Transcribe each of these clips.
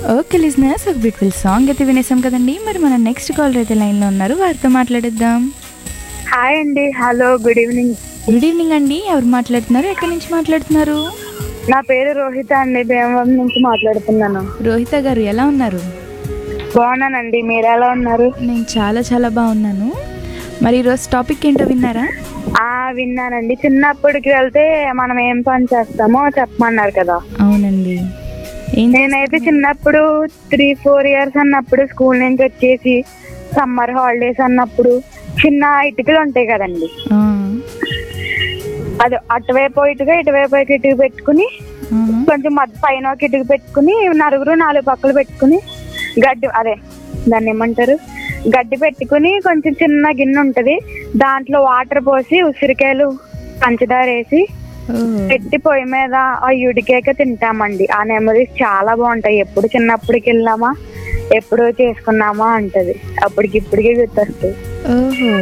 okay listeners ఒక beautiful song అయితే వినేసాం కదండి మరి మన నెక్స్ట్ కాలర్ అయితే లైన్లో ఉన్నారు వారితో మాట్లాడేద్దాం హాయ్ అండి hello good evening good evening అండి ఎవరు మాట్లాడుతున్నారు ఎక్కడి నుంచి మాట్లాడుతున్నారు నా పేరు రోహిత అండి భీమవరం నుంచి మాట్లాడుతున్నాను రోహిత గారు ఎలా ఉన్నారు బాగున్నానండి మీరు ఎలా ఉన్నారు నేను చాలా చాలా బాగున్నాను మరి ఈరోజు టాపిక్ ఏంటో విన్నారా ఆ విన్నానండి చిన్నప్పటికి వెళ్తే మనం ఏం పని చేస్తామో చెప్పమన్నారు కదా అవునండి ఏం నేనైతే చిన్నప్పుడు త్రీ ఫోర్ ఇయర్స్ అన్నప్పుడు స్కూల్ నుంచి వచ్చేసి సమ్మర్ హాలిడేస్ అన్నప్పుడు చిన్న ఇటుకలు ఉంటాయి కదండి ఆ, అది అటువైపు ఇటుగా ఇటువైపు ఒక ఇటుక పెట్టుకుని ఆ, కొంచెం మధ్య పైన ఒక ఇటుక పెట్టుకుని నలుగురు నాలుగు పక్కలు పెట్టుకుని గడ్డి అదే దాన్ని ఏమంటారు గడ్డి పెట్టుకుని కొంచెం చిన్న గిన్నె ఉంటది దాంట్లో వాటర్ పోసి ఉసిరికాయలు పంచదార వేసి ఓ, పెట్టి పొయ్యి మీద ఆ ఉడికాక తింటామండి ఆ మెమరీస్ చాలా బాగుంటాయి ఎప్పుడు చిన్నప్పటికి వెళ్ళామా ఎప్పుడు చేసుకున్నామా అంటది అప్పటికి ఇప్పటికే గుర్తొస్తాయి ఓహో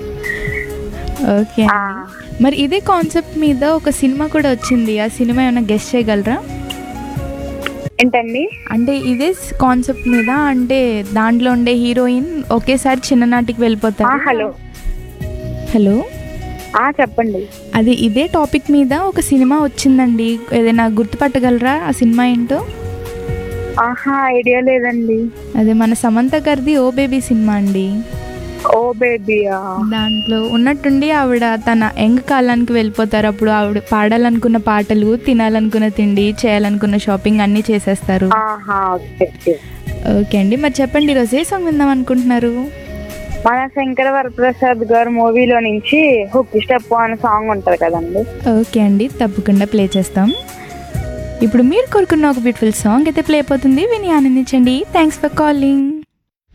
ఓకే ఆ, మరి ఇదే కాన్సెప్ట్ మీద ఒక సినిమా కూడా వచ్చింది ఆ సినిమా ఏమైనా గెస్ట్ చేయగలరా ఏంటండి అంటే ఇదే కాన్సెప్ట్ మీద అంటే దాంట్లో ఉండే హీరోయిన్ ఒకేసారి చిన్ననాటికి ఆ, వెళ్ళిపోతారు హలో హలో ఆ చెప్పండి అది ఇదే టాపిక్ మీద ఒక సినిమా వచ్చిందండి ఏదైనా గుర్తుపట్టగలరా ఆ సినిమా ఏంటో ఆహా ఐడియా లేదండి అదే మన సమంత గారిది ఓ బేబీ సినిమా అండి ఓ బేబీయా దాంట్లో ఉన్నట్టుండి ఆవిడ తన యంగ్ కాలానికి వెళ్ళిపోతారు అప్పుడు ఆవిడ పాడాలనుకున్న పాటలు తినాలనుకున్న తిండి చేయాలనుకున్న షాపింగ్ అన్నీ చేసేస్తారు ఆహా ఓకే ఓకే ఓకే అండి మరి చెప్పండి ఈరోజు ఏ సాంగ్ విందాం అనుకుంటున్నారు మన శంకర వరప్రసాద్ గారు మూవీలో నుంచి హుక్ స్టెప్ అనే సాంగ్ ఉంటది కదండి ఓకే అండి తప్పకుండా ప్లే చేస్తాం ఇప్పుడు మీరు కోరుకున్న ఒక బ్యూటిఫుల్ సాంగ్ అయితే ప్లే అయిపోతుంది విని ఆనందించండి థ్యాంక్స్ ఫర్ కాలింగ్